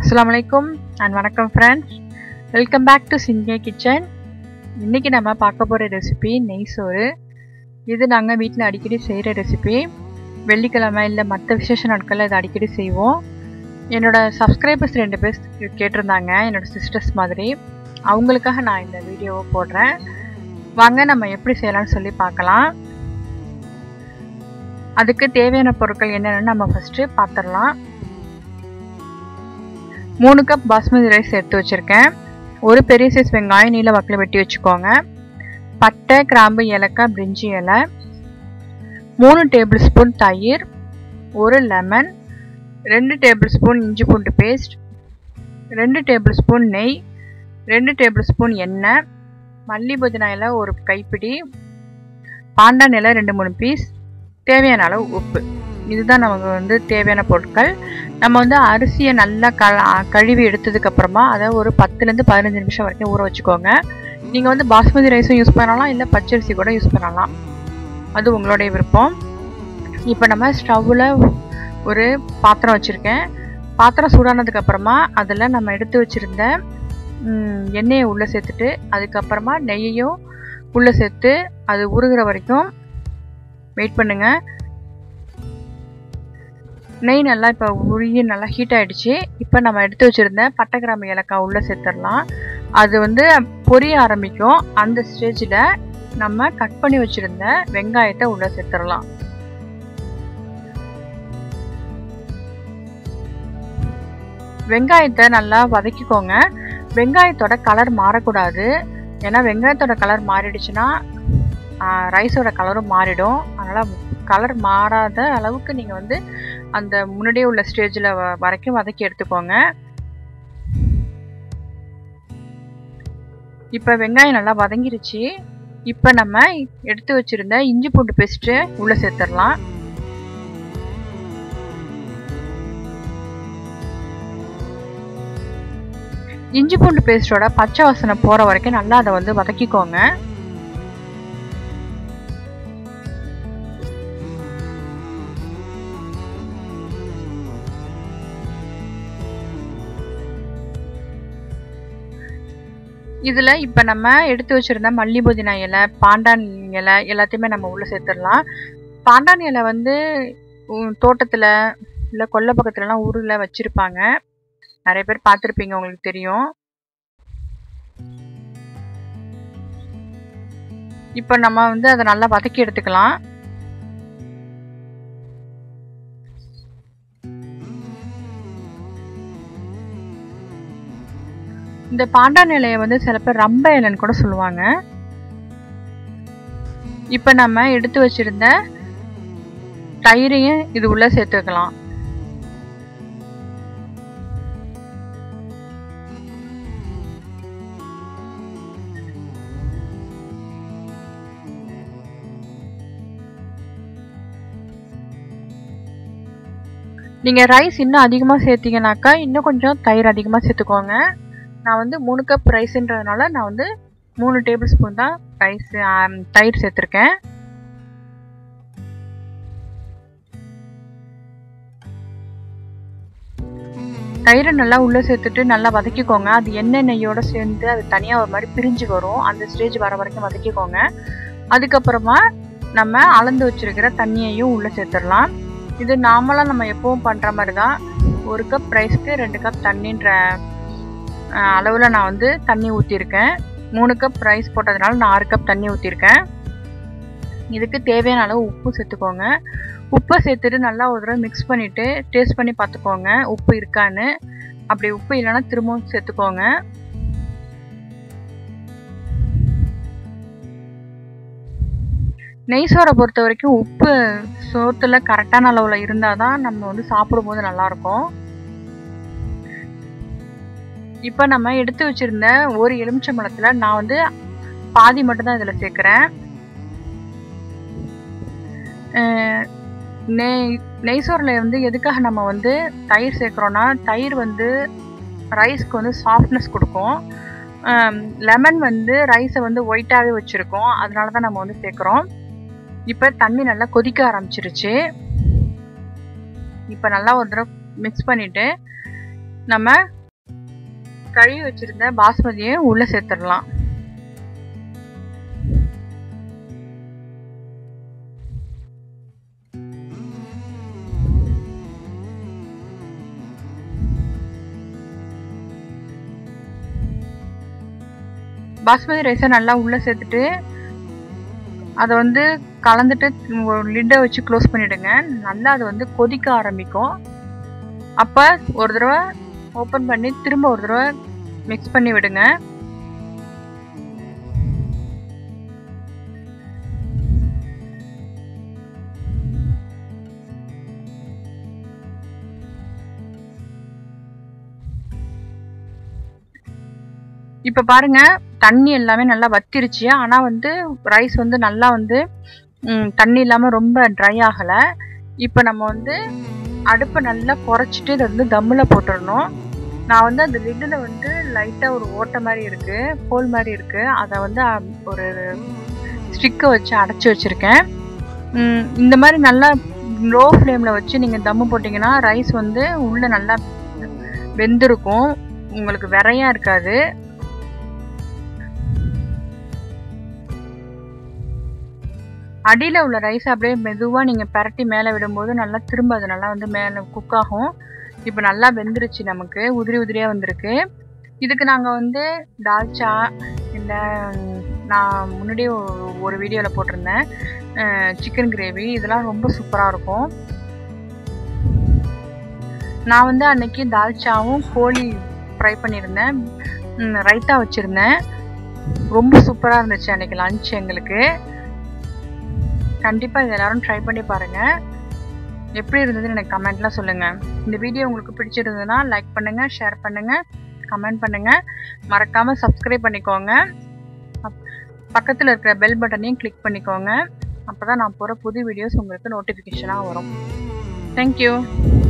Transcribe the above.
அஸ்ஸலாமு அலைக்கும் அண்ட் வணக்கம் ஃப்ரெண்ட்ஸ் வெல்கம் பேக் டு சிங்கே கிச்சன் இன்றைக்கி நம்ம பார்க்க போகிற ரெசிபி நெய் சோறு இது நாங்கள் வீட்டில் அடிக்கடி செய்கிற ரெசிபி வெள்ளிக்கிழமை இல்லை மற்ற விசேஷ நாட்களில் இதை அடிக்கடி செய்வோம் என்னோடய சப்ஸ்கிரைபர்ஸ் ரெண்டு பேர் கேட்டிருந்தாங்க என்னோடய சிஸ்டர்ஸ் மாதிரி அவங்களுக்காக நான் இந்த வீடியோவை போடுறேன் வாங்க நம்ம எப்படி செய்யலாம்னு சொல்லி பார்க்கலாம் அதுக்கு தேவையான பொருட்கள் என்னென்னு நம்ம ஃபஸ்ட்டு பார்த்துடலாம் மூணு கப் பாஸ்மதி ரைஸ் எடுத்து வச்சுருக்கேன் ஒரு பெரிய சைஸ் வெங்காயம் நீல வக்கில் வெட்டி வச்சுக்கோங்க பட்டை கிராம்பு ஏலக்காய் பிரிஞ்சி இலை மூணு டேபிள் ஸ்பூன் தயிர் ஒரு லெமன் ரெண்டு டேபிள் ஸ்பூன் இஞ்சி பூண்டு பேஸ்ட் ரெண்டு டேபிள் ஸ்பூன் நெய் ரெண்டு டேபிள் ஸ்பூன் எண்ணெய் மல்லி புதினா இலை ஒரு கைப்பிடி பாண்டான் இலை ரெண்டு மூணு பீஸ் தேவையான அளவு உப்பு இதுதான் நமக்கு வந்து தேவையான பொருட்கள் நம்ம வந்து அரிசியை நல்லா க கழுவி எடுத்ததுக்கு அப்புறமா அதை ஒரு பத்துலேருந்து பதினஞ்சு நிமிஷம் வரைக்கும் ஊற வச்சுக்கோங்க நீங்கள் வந்து பாஸ்மதி ரைஸும் யூஸ் பண்ணலாம் இல்லை பச்சரிசி கூட யூஸ் பண்ணலாம் அது உங்களுடைய விருப்பம் இப்போ நம்ம ஸ்டவ்வில் ஒரு பாத்திரம் வச்சுருக்கேன் பாத்திரம் சூடானதுக்கு அப்புறமா அதில் நம்ம எடுத்து வச்சுருந்த எண்ணெயை உள்ளே சேர்த்துட்டு அதுக்கப்புறமா நெய்யையும் உள்ளே சேர்த்து அது உருகிற வரைக்கும் வெயிட் பண்ணுங்கள் நெய் நல்லா இப்போ உருகி நல்லா ஹீட் ஆகிடுச்சு இப்போ நம்ம எடுத்து வச்சுருந்த பட்டை கிராம்பு ஏலக்காய் உள்ளே சேர்த்துடலாம் அது வந்து பொரிய ஆரம்பிக்கும் அந்த ஸ்டேஜில் நம்ம கட் பண்ணி வச்சுருந்த வெங்காயத்தை உள்ளே சேர்த்துடலாம் வெங்காயத்தை நல்லா வதக்கிக்கோங்க வெங்காயத்தோட கலர் மாறக்கூடாது ஏன்னா வெங்காயத்தோட கலர் மாறிடுச்சுன்னா ரைஸோட கலரும் மாறிடும் அதனால் கலர் மாறாத அளவுக்கு நீங்கள் வந்து அந்த முன்னாடியே உள்ள ஸ்டேஜில் வரைக்கும் வதக்கி எடுத்துக்கோங்க இப்போ வெங்காயம் நல்லா வதங்கிருச்சு இப்போ நம்ம எடுத்து வச்சுருந்த இஞ்சி பூண்டு பேஸ்ட்டு உள்ளே சேர்த்துடலாம் இஞ்சி பூண்டு பேஸ்ட்டோட பச்சை வாசனை போகிற வரைக்கும் நல்லா அதை வந்து வதக்கிக்கோங்க இதில் இப்போ நம்ம எடுத்து வச்சுருந்த மல்லி புதினா இலை பாண்டான் இலை எல்லாத்தையுமே நம்ம உள்ளே சேர்த்துடலாம் பாண்டான் இலை வந்து தோட்டத்தில் இல்லை கொல்லை பக்கத்துலலாம் ஊரில் வச்சுருப்பாங்க நிறைய பேர் பார்த்துருப்பீங்க உங்களுக்கு தெரியும் இப்போ நம்ம வந்து அதை நல்லா வதக்கி எடுத்துக்கலாம் இந்த பாண்டான் இலையை வந்து சில பேர் ரம்ப இலைன்னு கூட சொல்லுவாங்க இப்போ நம்ம எடுத்து வச்சிருந்த தயிரையும் இது உள்ள சேர்த்துக்கலாம் நீங்கள் ரைஸ் இன்னும் அதிகமாக சேர்த்திங்கனாக்கா இன்னும் கொஞ்சம் தயிர் அதிகமாக சேர்த்துக்கோங்க நான் வந்து மூணு கப் ரைஸுன்றதுனால நான் வந்து மூணு டேபிள் ஸ்பூன் தான் ரைஸ் தயிர் சேர்த்துருக்கேன் தயிரை நல்லா உள்ளே சேர்த்துட்டு நல்லா வதக்கிக்கோங்க அது எண்ணெய் நெய்யோடு சேர்ந்து அது தனியாக ஒரு மாதிரி பிரிஞ்சு வரும் அந்த ஸ்டேஜ் வர வரைக்கும் வதக்கிக்கோங்க அதுக்கப்புறமா நம்ம அளந்து வச்சுருக்கிற தண்ணியையும் உள்ளே சேர்த்துடலாம் இது நார்மலாக நம்ம எப்பவும் பண்ணுற மாதிரி தான் ஒரு கப் ரைஸ்க்கு ரெண்டு கப் தண்ணின்ற அளவில் நான் வந்து தண்ணி ஊற்றிருக்கேன் மூணு கப் ரைஸ் போட்டதுனால நான் ஆறு கப் தண்ணி ஊற்றிருக்கேன் இதுக்கு தேவையான அளவு உப்பு சேர்த்துக்கோங்க உப்பை சேர்த்துட்டு நல்லா ஒரு தடவை மிக்ஸ் பண்ணிவிட்டு டேஸ்ட் பண்ணி பார்த்துக்கோங்க உப்பு இருக்கான்னு அப்படி உப்பு இல்லைன்னா திரும்பவும் சேர்த்துக்கோங்க நெய் சோறை பொறுத்த வரைக்கும் உப்பு சோத்தில் கரெக்டான அளவில் இருந்தால் தான் நம்ம வந்து சாப்பிடும்போது நல்லாயிருக்கும் இப்போ நம்ம எடுத்து வச்சுருந்த ஒரு எலுமிச்சம்பழத்தில் நான் வந்து பாதி மட்டும்தான் இதில் சேர்க்குறேன் நெய் நெய்சோரில் வந்து எதுக்காக நம்ம வந்து தயிர் சேர்க்குறோன்னா தயிர் வந்து ரைஸ்க்கு வந்து சாஃப்ட்னஸ் கொடுக்கும் லெமன் வந்து ரைஸை வந்து ஒயிட்டாகவே வச்சுருக்கோம் அதனால தான் நம்ம வந்து சேர்க்குறோம் இப்போ தண்ணி நல்லா கொதிக்க ஆரம்பிச்சிருச்சு இப்போ நல்லா ஒரு தடவை மிக்ஸ் பண்ணிவிட்டு நம்ம கழுவி வச்சிருந்த பாஸ்மதியை உள்ள சேர்த்துடலாம் பாஸ்மதி ரைஸை நல்லா உள்ளே சேர்த்துட்டு அதை வந்து கலந்துட்டு ஒரு லிட்டை வச்சு க்ளோஸ் பண்ணிவிடுங்க நல்லா அது வந்து கொதிக்க ஆரம்பிக்கும் அப்போ ஒரு தடவை ஓப்பன் பண்ணி திரும்ப ஒரு தடவை மிக்ஸ் பண்ணி விடுங்க இப்போ பாருங்க தண்ணி எல்லாமே நல்லா வத்திருச்சு ஆனால் வந்து ரைஸ் வந்து நல்லா வந்து தண்ணி இல்லாமல் ரொம்ப ட்ரை ஆகலை இப்போ நம்ம வந்து அடுப்பை நல்லா குறைச்சிட்டு இதை வந்து தம்மில் போட்டுடணும் நான் வந்து அந்த லிட்டில் வந்து லைட்டாக ஒரு ஓட்டை மாதிரி இருக்குது ஹோல் மாதிரி இருக்குது அதை வந்து ஒரு ஸ்டிக்கை வச்சு அடைச்சி வச்சுருக்கேன் இந்த மாதிரி நல்லா லோ ஃப்ளேமில் வச்சு நீங்கள் தம்மு போட்டிங்கன்னா ரைஸ் வந்து உள்ளே நல்லா வெந்திருக்கும் உங்களுக்கு விரையாக இருக்காது அடியில் உள்ள ரைஸ் அப்படியே மெதுவாக நீங்கள் பரட்டி மேலே விடும்போது நல்லா திரும்ப அது நல்லா வந்து மேலே குக் ஆகும் இப்போ நல்லா வெந்துருச்சு நமக்கு உதிரி உதிரியாக வந்திருக்கு இதுக்கு நாங்கள் வந்து டால்ச்சா இல்லை நான் முன்னாடியே ஒரு வீடியோவில் போட்டிருந்தேன் சிக்கன் கிரேவி இதெல்லாம் ரொம்ப சூப்பராக இருக்கும் நான் வந்து அன்னைக்கு தால்ச்சாவும் கோழி ஃப்ரை பண்ணியிருந்தேன் ரைத்தா வச்சுருந்தேன் ரொம்ப சூப்பராக இருந்துச்சு அன்னைக்கு லஞ்ச் எங்களுக்கு கண்டிப்பாக இது எல்லோரும் ட்ரை பண்ணி பாருங்கள் எப்படி இருந்ததுன்னு எனக்கு கமெண்ட்லாம் சொல்லுங்கள் இந்த வீடியோ உங்களுக்கு பிடிச்சிருந்ததுன்னா லைக் பண்ணுங்கள் ஷேர் பண்ணுங்கள் கமெண்ட் பண்ணுங்கள் மறக்காமல் சப்ஸ்கிரைப் பண்ணிக்கோங்க பக்கத்தில் இருக்கிற பெல் பட்டனையும் கிளிக் பண்ணிக்கோங்க அப்போ தான் நான் போகிற புது வீடியோஸ் உங்களுக்கு நோட்டிஃபிகேஷனாக வரும் தேங்க்யூ